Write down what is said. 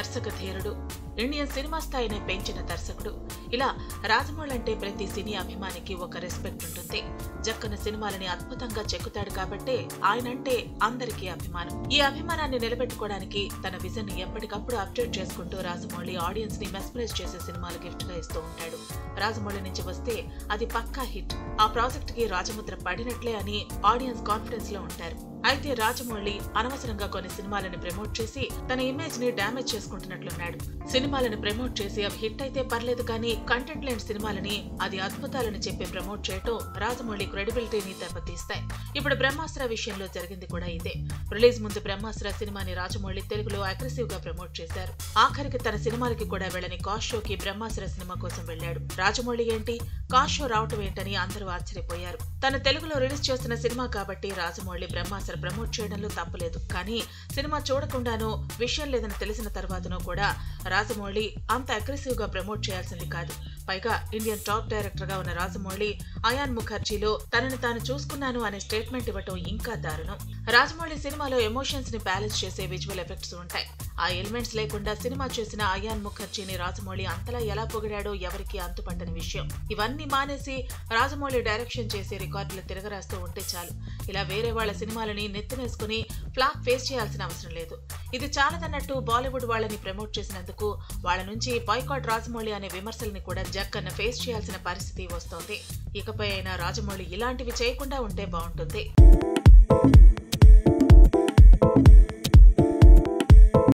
దర్శక ధీరుడు Indian cinema స్థాయిని పెంచిన దర్శకుడు ఇలా రాజమౌళి అంటే ప్రతి సినీ అభిమానికి ఒక రెస్పెక్ట్ ఉంటుంది జక్కన సినిమాలని అద్భుతంగా చెక్కుతాడు కాబట్టే ఆయనంటే అందరికీ అభిమానం ఈ అభిమానాన్ని నిలబెట్టుకోవడానికి తన విజన్ ని ఎప్పటికప్పుడు అప్డేట్ చేసుకుంటూ రాజమౌళి ఆడియన్స్ ని మెస్పరైజ్ చేసే సినిమాలు గిఫ్ట్ గా ఇస్తూ ఉంటాడు రాజమౌళి నుంచి వస్తే అది పక్కా హిట్ ఆ ప్రాజెక్ట్ కి రాజముద్ర పడినట్లే అని ఆడియన్స్ కాన్ఫిడెన్స్ లో ఉంటారు అయితే రాజమౌళి అనవసరంగా కొన్ని సినిమాలను ప్రమోట్ చేసి తన ఇమేజ్ ని డ్యామేజ్ చేసుకుంటున్నట్లున్నాడు సినిమాలను ప్రమోట్ చేసి అవి హిట్ అయితే పర్లేదు కానీ కంటెంట్ లేని సినిమాలని అది అద్భుతాలని చెప్పి ప్రమోట్ చేయటం రాజమౌళి క్రెడిబిలిటీని దెబ్బతీస్తాయి ఇప్పుడు బ్రహ్మాస్త్ర విషయంలో జరిగింది కూడా ఇదే రిలీజ్ ముందు బ్రహ్మాస్త్ర సినిమాని రాజమౌళి తెలుగులో అగ్రెసివ్ గా ప్రమోట్ చేశారు ఆఖరికి తన సినిమాలకి కూడా వెళ్ళని కాస్ట్ షోకి బ్రహ్మాస్త్ర సినిమా కోసం వెళ్ళాడు రాజమౌళి ఏంటి కాస్ట్ షో రావటం ఏంటని అందరూ ఆశ్చర్యపోయారు తన తెలుగులో రిలీజ్ చేస్తున్న సినిమా కాబట్టి రాజమౌళి బ్రహ్మాస్త్ర ప్రమోట్ చేయడంలో తప్పులేదు కానీ సినిమా చూడకుండానో విషయం లేదని తెలిసిన తర్వాతనో కూడా రాజమౌళి అంత అగ్రెసివ్ గా ప్రమోట్ చేయాల్సింది కాదు పైగా ఇండియన్ టాప్ డైరెక్టర్ గా ఉన్న రాజమౌళి అయాన్ ముఖర్జీలో తనని తాను చూసుకున్నాను అనే స్టేట్మెంట్ ఇవ్వటం ఇంకా దారుణం రాజమౌళి సినిమాలో ఎమోషన్స్ ని బ్యాలెన్స్ చేసే విజువల్ ఎఫెక్ట్స్ ఉంటాయి ఆ ఎలిమెంట్స్ లేకుండా సినిమా చేసిన అయాన్ ముఖర్జీని రాజమౌళి అంతలా ఎలా పొగిడాడో ఎవరికి అంతుపట్టని విషయం ఇవన్నీ మానేసి రాజమౌళి డైరెక్షన్ చేసి రికార్డులు తిరగరాస్తూ ఉంటే చాలు ఇలా వేరే వాళ్ళ సినిమాలని నెత్తినేసుకుని ఫ్లాప్ ఫేస్ చేయాల్సిన అవసరం లేదు ఇది చాలదన్నట్టు బాలీవుడ్ వాళ్ళని ప్రమోట్ చేసినందుకు వాళ్ళ నుంచి బాయ్కాట్ రాజమౌళి అనే విమర్శల్ని కూడా జక్కన్న ఫేస్ చేయాల్సిన పరిస్థితి వస్తోంది ఇకపై అయినా రాజమౌళి ఇలాంటివి చేయకుండా ఉంటే బాగుంటుంది